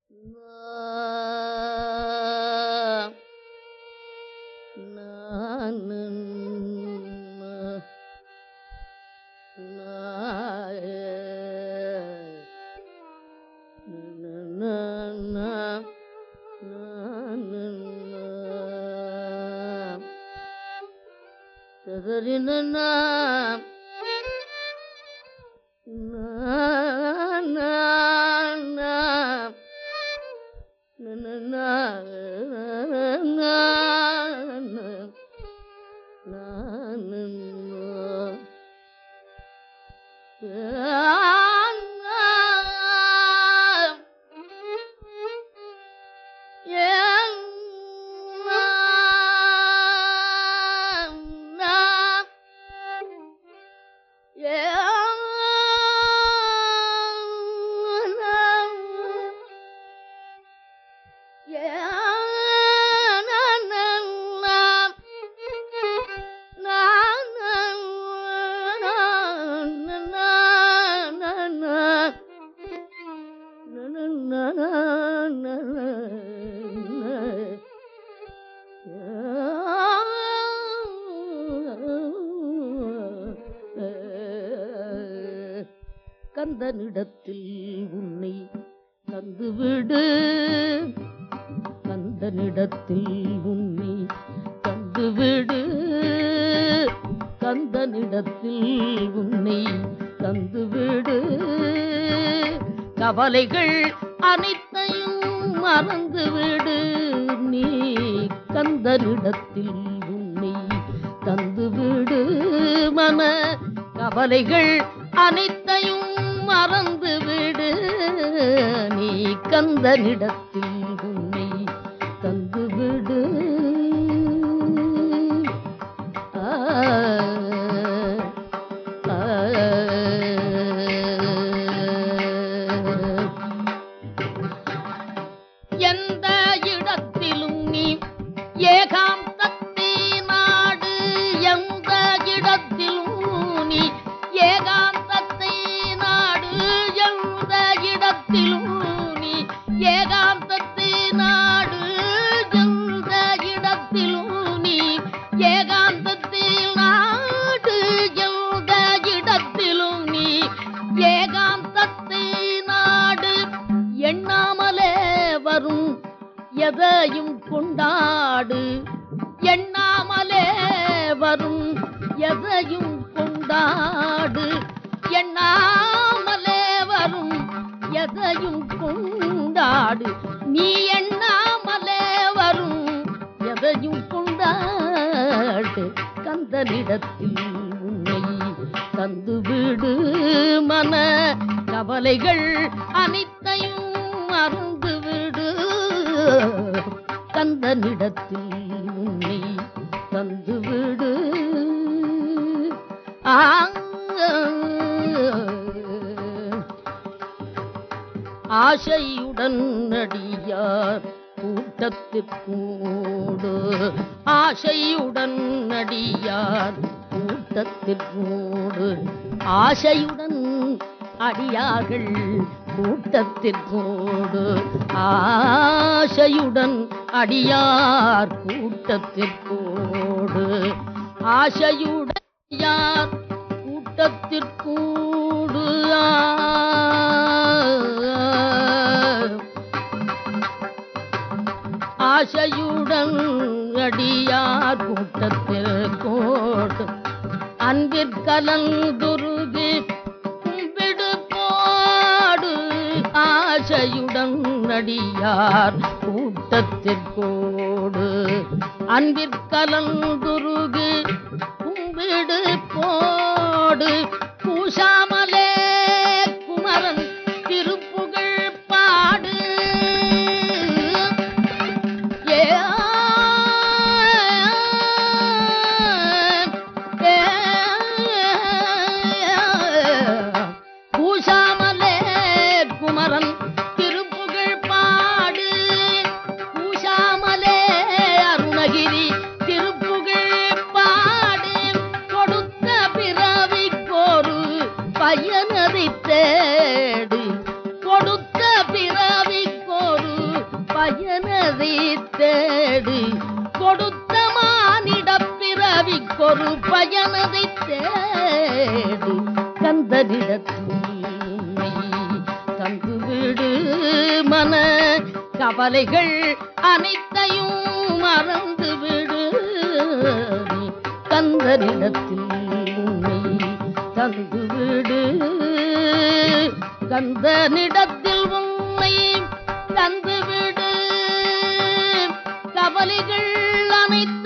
கந்தனிடத்தில் உன்னை தந்துவிடு கந்தனிடத்தில் உன்னை தந்துவிடு கந்தனிடத்தில் உன்னை தந்துவிடு கவலைகள் அனைத்தையும் மறந்துவிடு நீ கந்தனிடத்தில் உன்னை தந்துவிடு மன கவலைகள் அனைத்தையும் மறந்துவிடு நீ கந்தனிடத்தில் உன்னை தந்துவிடு ஆ, ஆ, எந்த இடத்திலும் நீ ஏகாந்தத்தை நாடு எந்த இடத்திலும் நீ ஏகாந்தத்தை நாடு எந்த இடத்திலும் நீ ஏகாந்தத்தை நாடு எந்த இடத்திலும் நீ ஏகாந்தத்தில் நாடு எந்த இடத்திலும் நீ ஏகாந்தத்தை நாடு எண்ணாமலே வரும் எதையும் கொண்டாடு எண்ணாமலே வரும் எதையும் கொண்டாடு எண்ணாமலே வரும் எதையும் கொண்டாடு நீ எண்ணாமலே வரும் எதையும் கொண்டாடு கந்தனிடத்தில் உன்னை தந்துவிடு மன கவலைகள் அனைத்தையும் மறந்துவிடு கந்தனிடத்தில் உன்னை தந்துவிடு ஆ ஆசையுடன் நடியார் கூட்டத்திற்கூடு ஆசையுடன் நடியார் கூட்டத்திற்கூடு ஆசையுடன் அடியார்கள் கூட்டத்திற்கோடு ஆசையுடன் அடியார் கூட்டத்திற்கோடு ஆசையுடன் யார் கூட்டத்திற்கூடு ஆ. ஆசையுடன் அடியார் கூட்டத்திற்கோடு அன்பிற்கலந்துருகி கும்பிடு போடு ஆசையுடன் நடியார் கூட்டத்திற்கோடு அன்பிற்கலந்துருகி கும்பிடு போடு பூசாமலே குமரன் திருப்புகழ் பாடு ஏ பூசாமலே குமரன் திருப்புகழ் பாடு பூசாமலே அருணகிரி திருப்புகழ் பாடு கொடுத்த பிறவிக்கோரு பயனதை தேடு கொடுத்த பிறவிக்கோரு பயனதை தேடு கொடுத்த மானிடப் பிறவிக்கொரு பயனதை தேடு கந்தனிடத்தில் உன்னை தந்து விடு மன கவலைகள் அனைத்தையும் மறந்து விடு நீ கந்தனிடத்தில் உன்னை தந்து விடு கந்தனிடத்தில் உன்னை தந்து விடு கவலைகள் அனைத்து